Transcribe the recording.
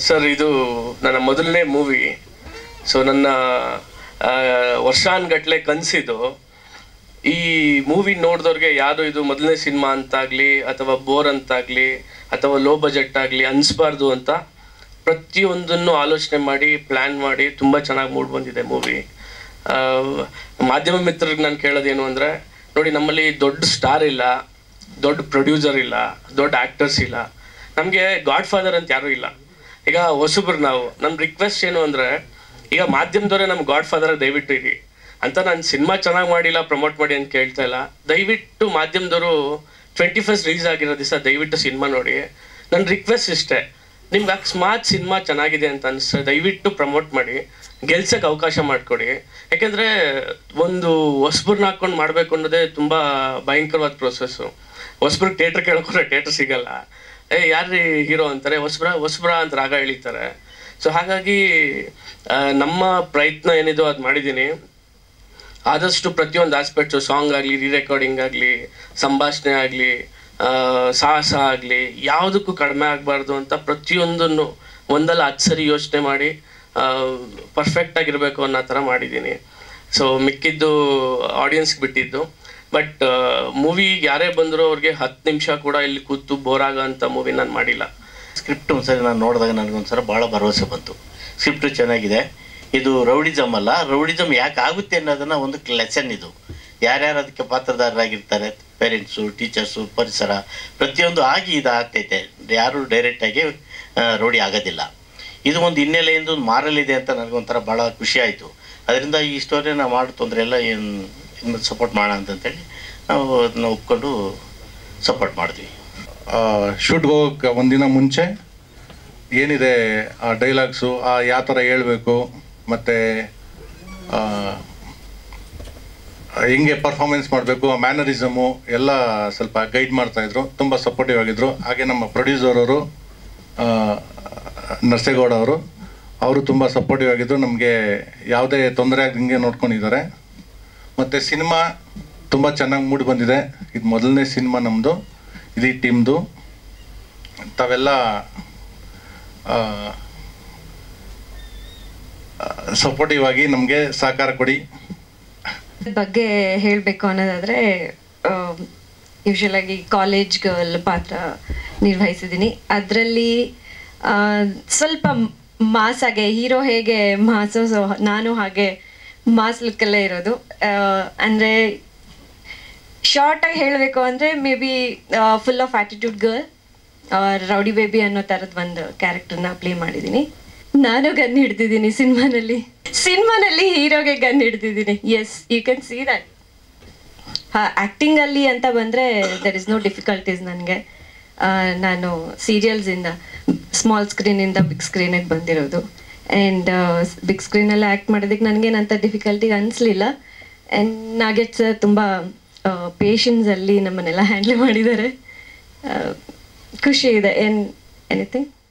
sir ಇದು ನನ್ನ ಮೊದಲನೇ ಮೂವಿ ಸೊ ನನ್ನ ವರ್ಷಾನ್ಗಟ್ಲೆ ಕನಸಿದು ಈ ಮೂವಿ ನೋಡಿದವ್ರಿಗೆ ಯಾರು ಇದು ಮೊದಲನೇ ಸಿನಿಮಾ ಅಂತಾಗ್ಲಿ ಅಥವಾ ಬೋರ್ ಅಂತಾಗ್ಲಿ ಅಥವಾ ಲೋ ಬಜೆಟ್ ಆಗಲಿ ಅನಿಸ್ಬಾರ್ದು ಅಂತ ಪ್ರತಿಯೊಂದನ್ನು ಆಲೋಚನೆ ಮಾಡಿ ಪ್ಲ್ಯಾನ್ ಮಾಡಿ ತುಂಬ ಚೆನ್ನಾಗಿ ಮೂಡ್ ಬಂದಿದೆ ಮೂವಿ ಮಾಧ್ಯಮ ಮಿತ್ರರಿಗೆ ನಾನು ಕೇಳೋದೇನು ಅಂದರೆ ನೋಡಿ ನಮ್ಮಲ್ಲಿ ದೊಡ್ಡ ಸ್ಟಾರ್ ಇಲ್ಲ ದೊಡ್ಡ ಪ್ರೊಡ್ಯೂಸರ್ ಇಲ್ಲ ದೊಡ್ಡ ಆ್ಯಕ್ಟರ್ಸ್ ಇಲ್ಲ ನಮಗೆ ಗಾಡ್ ಫಾದರ್ ಅಂತ ಯಾರೂ ಇಲ್ಲ ಈಗ ಹೊಸಬ್ರು ನಾವು ನಮ್ಮ ರಿಕ್ವೆಸ್ಟ್ ಏನು ಅಂದರೆ ಈಗ ಮಾಧ್ಯಮದವರೇ ನಮ್ಮ ಗಾಡ್ ಫಾದರ್ ದಯವಿಟ್ಟು ಇರಿ ಅಂತ ನಾನು ಸಿನಿಮಾ ಚೆನ್ನಾಗಿ ಮಾಡಿಲ್ಲ ಪ್ರಮೋಟ್ ಮಾಡಿ ಅಂತ ಕೇಳ್ತಾ ಇಲ್ಲ ದಯವಿಟ್ಟು ಮಾಧ್ಯಮದವರು ಟ್ವೆಂಟಿ ಫಸ್ಟ್ ರಿಲೀಸ್ ಆಗಿರೋ ದಿವಸ ದಯವಿಟ್ಟು ಸಿನಿಮಾ ನೋಡಿ ನನ್ನ ರಿಕ್ವೆಸ್ಟ್ ಇಷ್ಟೇ ನಿಮ್ಗೆ ಅಕಸ್ಮಾತ್ ಸಿನಿಮಾ ಚೆನ್ನಾಗಿದೆ ಅಂತ ಅನಿಸ್ತದೆ ದಯವಿಟ್ಟು ಪ್ರಮೋಟ್ ಮಾಡಿ ಗೆಲ್ಸಕ್ಕೆ ಅವಕಾಶ ಮಾಡಿಕೊಡಿ ಯಾಕೆಂದರೆ ಒಂದು ಹೊಸ್ಬರ್ನ ಹಾಕ್ಕೊಂಡು ಮಾಡಬೇಕು ಅನ್ನೋದೇ ತುಂಬ ಭಯಂಕರವಾದ ಪ್ರೊಸೆಸ್ಸು ಹೊಸ್ಬ್ರಿಗೆ ಥಿಯೇಟ್ರ್ ಕೇಳ್ಕೊಂಡ್ರೆ ಥಿಯೇಟ್ರ್ ಸಿಗಲ್ಲ ಏ ಯಾರ್ರೀ ಹೀರೋ ಅಂತಾರೆ ಹೊಸ್ಬ್ರ ಹೊಸ್ಬ್ರ ಅಂತ ರಾಗ ಎಳಿತಾರೆ ಸೊ ಹಾಗಾಗಿ ಆ, ನಮ್ಮ ಪ್ರಯತ್ನ ಏನಿದೋ ಅದು ಮಾಡಿದ್ದೀನಿ ಆದಷ್ಟು ಪ್ರತಿಯೊಂದು ಆಸ್ಪೆಕ್ಟ್ಸು ಸಾಂಗ್ ಆಗಲಿ ರೀ ರೆಕಾರ್ಡಿಂಗ್ ಆಗಲಿ ಸಂಭಾಷಣೆ ಆಗಲಿ ಸಾಹಸ ಆಗಲಿ ಯಾವುದಕ್ಕೂ ಕಡಿಮೆ ಆಗಬಾರ್ದು ಅಂತ ಪ್ರತಿಯೊಂದನ್ನು ಒಂದಲ್ಲ ಹತ್ತು ಸರಿ ಯೋಚನೆ ಮಾಡಿ ಪರ್ಫೆಕ್ಟ್ ಆಗಿರಬೇಕು ಅನ್ನೋ ಥರ ಮಾಡಿದ್ದೀನಿ ಸೊ ಮಿಕ್ಕಿದ್ದು ಆಡಿಯನ್ಸ್ಗೆ ಬಿಟ್ಟಿದ್ದು ಬಟ್ ಮೂವಿ ಯಾರೇ ಬಂದರೂ ಅವ್ರಿಗೆ ಹತ್ತು ನಿಮಿಷ ಕೂಡ ಇಲ್ಲಿ ಕೂತು ಬೋರ್ ಆಗೋ ಅಂಥ ಮೂವಿ ನಾನು ಮಾಡಿಲ್ಲ ಸ್ಕ್ರಿಪ್ಟ್ ಒಂದ್ಸರಿ ನಾನು ನೋಡಿದಾಗ ನನಗೊಂದ್ಸಲ ಭಾಳ ಭರವಸೆ ಬಂತು ಸ್ಕ್ರಿಪ್ಟ್ ಚೆನ್ನಾಗಿದೆ ಇದು ರೌಡಿಸಮ್ ಅಲ್ಲ ರೌಡಿಸಮ್ ಯಾಕೆ ಆಗುತ್ತೆ ಅನ್ನೋದನ್ನ ಒಂದು ಲೆಸನ್ ಇದು ಯಾರ್ಯಾರು ಅದಕ್ಕೆ ಪಾತ್ರಧಾರರಾಗಿರ್ತಾರೆ ಪೇರೆಂಟ್ಸು ಟೀಚರ್ಸು ಪರಿಸರ ಪ್ರತಿಯೊಂದು ಆಗಿ ಇದು ಆಗ್ತೈತೆ ಯಾರು ಡೈರೆಕ್ಟಾಗಿ ರೌಡಿ ಆಗೋದಿಲ್ಲ ಇದು ಒಂದು ಹಿನ್ನೆಲೆಯಿಂದ ಒಂದು ಮಾರಲ್ ಇದೆ ಅಂತ ನನಗೊಂಥರ ಭಾಳ ಖುಷಿ ಆಯಿತು ಅದರಿಂದ ಈ ಸ್ಟೋರಿನ ಮಾಡೋ ತೊಂದರೆ ಎಲ್ಲ ಏನು ಇನ್ನು ಸಪೋರ್ಟ್ ಮಾಡೋಣ ಅಂತಂತೇಳಿ ನಾವು ಅದನ್ನ ಒಪ್ಕೊಂಡು ಸಪೋರ್ಟ್ ಮಾಡಿದ್ವಿ ಶೂಟ್ಗೆ ಹೋಗೋಕ್ಕೆ ಒಂದಿನ ಮುಂಚೆ ಏನಿದೆ ಆ ಡೈಲಾಗ್ಸು ಆ ಯಾವ ಥರ ಹೇಳ್ಬೇಕು ಮತ್ತು ಹೆಂಗೆ ಪರ್ಫಾರ್ಮೆನ್ಸ್ ಮಾಡಬೇಕು ಆ ಮ್ಯಾನರಿಸಮು ಎಲ್ಲ ಸ್ವಲ್ಪ ಗೈಡ್ ಮಾಡ್ತಾಯಿದ್ರು ತುಂಬ ಸಪೋರ್ಟಿವ್ ಆಗಿದ್ರು ಹಾಗೆ ನಮ್ಮ ಪ್ರೊಡ್ಯೂಸರ್ ಅವರು ನರಸೇಗೌಡ ಅವರು ಅವರು ತುಂಬ ಸಪೋರ್ಟಿವ್ ಆಗಿದ್ರು ನಮಗೆ ಯಾವುದೇ ತೊಂದರೆ ಆಗದಂಗೆ ನೋಡ್ಕೊಂಡಿದ್ದಾರೆ ಮತ್ತು ಸಿನಿಮಾ ತುಂಬ ಚೆನ್ನಾಗಿ ಮೂಡಿ ಬಂದಿದೆ ಇದು ಮೊದಲನೇ ಸಿನಿಮಾ ನಮ್ಮದು ಇಡೀ ಟೀಮ್ದು ತಾವೆಲ್ಲ ಸಪೋರ್ಟಿವ್ ಆಗಿ ನಮಗೆ ಸಹಕಾರ ಕೊಡಿ ಬಗ್ಗೆ ಹೇಳಬೇಕು ಅನ್ನೋದಾದ್ರೆ ಯೂಶಲ್ ಆಗಿ ಕಾಲೇಜ್ ಗರ್ಲ್ ಪಾತ್ರ ನಿರ್ವಹಿಸಿದ್ದೀನಿ ಅದರಲ್ಲಿ ಸ್ವಲ್ಪ ಮಾಸ್ ಆಗೆ ಹೀರೋ ಹೇಗೆ ಮಾಸು ಸೊ ನಾನು ಹಾಗೆ ಮಾಸ್ ಲುಕ್ಕಲ್ಲೇ ಇರೋದು ಆ, ಅಂದ್ರೆ ಶಾರ್ಟ್ ಆಗಿ ಹೇಳಬೇಕು ಅಂದ್ರೆ maybe full of attitude girl rowdy baby ಅನ್ನೋ ಥರದ ಒಂದು ಕ್ಯಾರೆಕ್ಟರ್ನ ಪ್ಲೇ ಮಾಡಿದ್ದೀನಿ ನಾನು ಗನ್ ಹಿಡ್ದಿದ್ದೀನಿ ಸಿನಿಮಾನಲ್ಲಿ ಸಿನಿಮಾನಲ್ಲಿ ಹೀರೋಗೆ ಗನ್ ಹಿಡ್ದಿದ್ದೀನಿ yes you can see that ಹಾ ಆ್ಯಕ್ಟಿಂಗ್ ಅಲ್ಲಿ ಅಂತ ಬಂದರೆ ದರ್ ಇಸ್ ನೋ ಡಿಫಿಕಲ್ಟೀಸ್ ನನಗೆ ನಾನು ಸೀರಿಯಲ್ಸಿಂದ ಸ್ಮಾಲ್ ಸ್ಕ್ರೀನಿಂದ ಬಿಗ್ ಸ್ಕ್ರೀನಿಗೆ ಬಂದಿರೋದು ಆ್ಯಂಡ್ ಬಿಗ್ ಸ್ಕ್ರೀನಲ್ಲಿ ಆ್ಯಕ್ಟ್ ಮಾಡೋದಕ್ಕೆ ನನಗೇನಂತ ಡಿಫಿಕಲ್ಟಿಗೆ ಅನಿಸ್ಲಿಲ್ಲ ಆ್ಯಂಡ್ ನಾಗೆಟ್ ಸರ್ ತುಂಬ ಪೇಷನ್ಸಲ್ಲಿ ನಮ್ಮನ್ನೆಲ್ಲ ಹ್ಯಾಂಡಲ್ ಮಾಡಿದ್ದಾರೆ ಆ, ಖುಷಿ ಇದೆ ಏನ್ ಎನಿಥಿಂಗ್